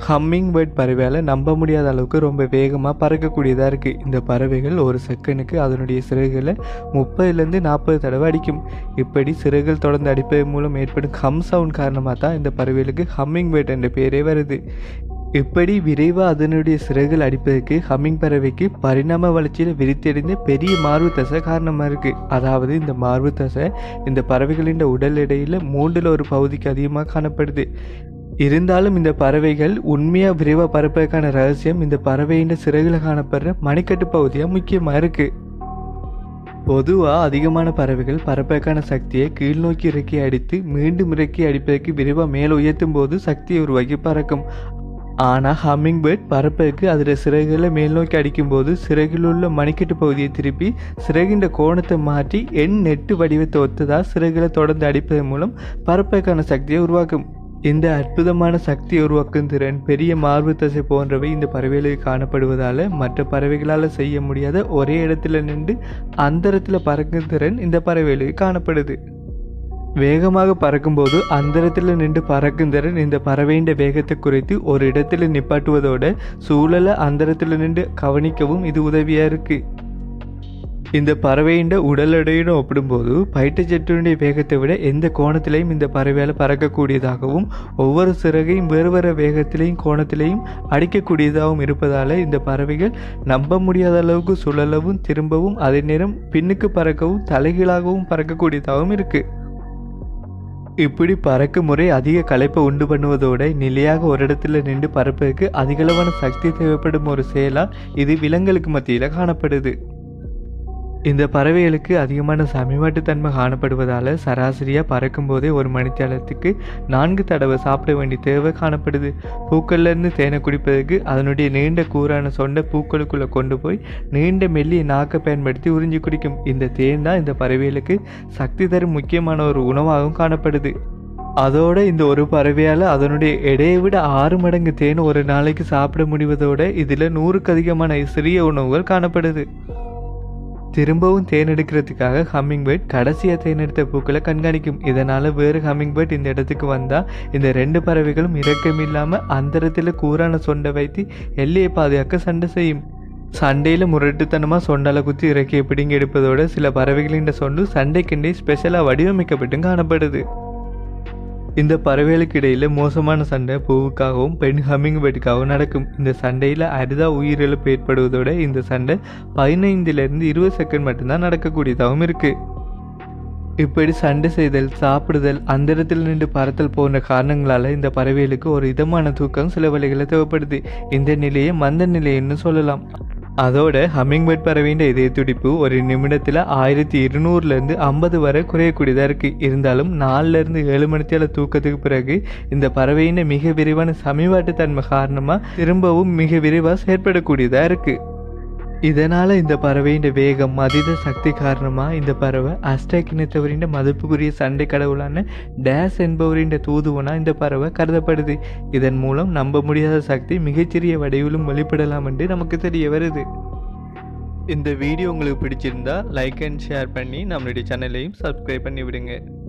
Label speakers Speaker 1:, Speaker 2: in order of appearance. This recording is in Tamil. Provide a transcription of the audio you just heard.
Speaker 1: ஹம்மிங் பேர்ட் பறவையால் நம்ப முடியாத அளவுக்கு ரொம்ப வேகமாக பறக்கக்கூடியதாக இருக்குது இந்த பறவைகள் ஒரு செகண்டுக்கு அதனுடைய சிறகுகளை முப்பதுலேருந்து நாற்பது தடவை அடிக்கும் இப்படி சிறகுகள் தொடர்ந்து அடிப்பதன் மூலம் ஏற்படும் ஹம் சவுண்ட் காரணமாக தான் இந்த பறவைகளுக்கு ஹம்மிங் பேர்ட் என்ற பேரே வருது இப்படி விரைவாக அதனுடைய சிறகுகள் அடிப்பதற்கு ஹம்மிங் பறவைக்கு பரிணாம வளர்ச்சியில் விரித்தடைந்த பெரிய மார்பு தசை காரணமாக இருக்குது அதாவது இந்த மார்பு தசை இந்த பறவைகளின் உடல் எடையில் மூன்றில் ஒரு பகுதிக்கு அதிகமாக காணப்படுது இருந்தாலும் இந்த பறவைகள் உண்மையாக விரைவாக பறப்பதற்கான ரகசியம் இந்த பறவையின் சிறகுல காணப்படுற மணிக்கட்டு பகுதியாக முக்கியமாக இருக்குது பொதுவாக அதிகமான பறவைகள் பறப்பதற்கான சக்தியை கீழ்நோக்கி இறக்கி அடித்து மீண்டும் இறக்கி அடிப்பதற்கு விரைவாக மேலே உயர்த்தும் போது சக்தியை உருவாக்கி பறக்கும் ஆனால் ஹம்மிங் பேர்ட் பறப்பதற்கு அதில் சிறகுகளை மேல் நோக்கி அடிக்கும்போது சிறகில் உள்ள மணிக்கட்டு பகுதியை திருப்பி சிறகின்ற கோணத்தை மாற்றி எண் நெட்டு வடிவத்தை ஒத்ததாக சிறகுகளை தொடர்ந்து அடிப்பதன் மூலம் பறப்பதற்கான சக்தியை உருவாக்கும் இந்த அற்புதமான சக்தி உருவாக்கும் திறன் பெரிய மார்பு தசை போன்றவை இந்த பறவைகளுக்கு காணப்படுவதால் மற்ற பறவைகளால் செய்ய முடியாத ஒரே இடத்துல நின்று அந்தரத்தில் பறக்கும் திறன் இந்த பறவைகளுக்கு காணப்படுது வேகமாக பறக்கும்போது அந்தரத்தில் நின்று பறக்கும் திறன் இந்த பறவையின் வேகத்தை குறைத்து ஒரு இடத்துல நிப்பாட்டுவதோட சூழலை அந்தரத்தில் நின்று கவனிக்கவும் இது உதவியாக இருக்குது இந்த பறவையின் உடல் எடையுடன் ஒப்பிடும்போது பயிட்டச்செட்டினுடைய வேகத்தை விட எந்த கோணத்திலையும் இந்த பறவையால் பறக்கக்கூடியதாகவும் ஒவ்வொரு சிறகையும் வேறு வேறு வேகத்திலையும் கோணத்திலையும் அடிக்கக்கூடியதாகவும் இருப்பதால் இந்த பறவைகள் நம்ப முடியாத அளவுக்கு சுழலவும் திரும்பவும் அதே நேரம் பின்னுக்கு பறக்கவும் தலைகீழாகவும் பறக்கக்கூடியதாகவும் இருக்குது இப்படி பறக்கும் முறை அதிக களைப்பை உண்டு பண்ணுவதோட நிலையாக ஒரு இடத்துல நின்று பறப்பதற்கு அதிகளவான சக்தி தேவைப்படும் ஒரு செயலாக இது விலங்குகளுக்கு மத்தியில் காணப்படுது இந்த பறவைகளுக்கு அதிகமான சமிவாட்டுத்தன்மை காணப்படுவதால் சராசரியாக பறக்கும்போதே ஒரு மணித்தியாலத்துக்கு நான்கு தடவை சாப்பிட வேண்டிய தேவை காணப்படுது பூக்கள்லேருந்து தேனை குடிப்பதற்கு அதனுடைய நீண்ட கூரான சொண்டை பூக்களுக்குள்ளே கொண்டு போய் நீண்ட மெல்லிய நாக்கை பயன்படுத்தி உறிஞ்சி குடிக்கும் இந்த தேன் தான் இந்த பறவைகளுக்கு சக்தி தரும் முக்கியமான ஒரு உணவாகவும் காணப்படுது அதோட இந்த ஒரு பறவையால் அதனுடைய எடையை விட ஆறு மடங்கு தேன் ஒரு நாளைக்கு சாப்பிட முடிவதோட இதில் நூறுக்கு அதிகமான சிறிய உணவுகள் காணப்படுது திரும்பவும் தேன் எடுக்கிறதுக்காக ஹம்மிங் பேர்ட் கடைசியாக தேன் எடுத்த பூக்களை கண்காணிக்கும் இதனால் வேறு ஹம்மிங் பேர்ட் இந்த இடத்துக்கு வந்தால் இந்த ரெண்டு பறவைகளும் இரக்கம் இல்லாமல் அந்தரத்தில் கூரான சொண்டை வைத்து எல்லையை பாதுகாக்க சண்டை செய்யும் சண்டையில் முரட்டுத்தனமாக சொண்டால குத்தி இறக்கிய பிடிங்கி எடுப்பதோட சில பறவைகளின் சொண்டு சண்டைக்கிண்டே ஸ்பெஷலாக வடிவமைக்கப்பட்டும் காணப்படுது இந்த பறவைகளுக்கு இடையில் மோசமான சண்டை பூவுக்காகவும் பெண் ஹம்மிங் பேர்டுக்காகவும் நடக்கும் இந்த சண்டையில் அரிதாக உயிரிழப்பு ஏற்படுவதோட இந்த சண்டை பதினைந்துலேருந்து இருபது செகண்ட் மட்டும்தான் நடக்கக்கூடியதாகவும் இருக்குது இப்படி சண்டை செய்தல் சாப்பிடுதல் அந்த இடத்துல நின்று பறத்தல் போன்ற காரணங்களால் இந்த பறவைகளுக்கு ஒரு இதமான தூக்கம் சில வழிகளில் தேவைப்படுது இந்த நிலையை மந்த நிலைன்னு சொல்லலாம் அதோட ஹம்மிங்பேர்ட் பறவையின் இதய துடிப்பு ஒரு நிமிடத்தில் ஆயிரத்தி இருநூறுலேருந்து ஐம்பது வரை குறையக்கூடியதாக இருக்குது இருந்தாலும் நாலுலேருந்து ஏழு மணித்தியால தூக்கத்துக்கு பிறகு இந்த பறவையின் மிக விரைவான சமீபாட்டு தன்மை காரணமாக திரும்பவும் மிக விரைவாக செயற்படக்கூடியதாக இருக்குது இதனால் இந்த பறவையின் வேகம் அதீத சக்தி காரணமாக இந்த பறவை அஸ்டாக் இனத்தவரின் மதிப்புக்குரிய சண்டை கடவுளான டேஸ் என்பவரின் தூதுவனாக இந்த பறவை கருதப்படுது இதன் மூலம் நம்ப முடியாத சக்தி மிகச்சிறிய வடிவிலும் வெளிப்படலாம் என்று நமக்கு தெரிய வருது இந்த வீடியோ உங்களுக்கு பிடிச்சிருந்தா லைக் அண்ட் ஷேர் பண்ணி நம்மளுடைய சேனலையும் சப்ஸ்கிரைப் பண்ணி விடுங்க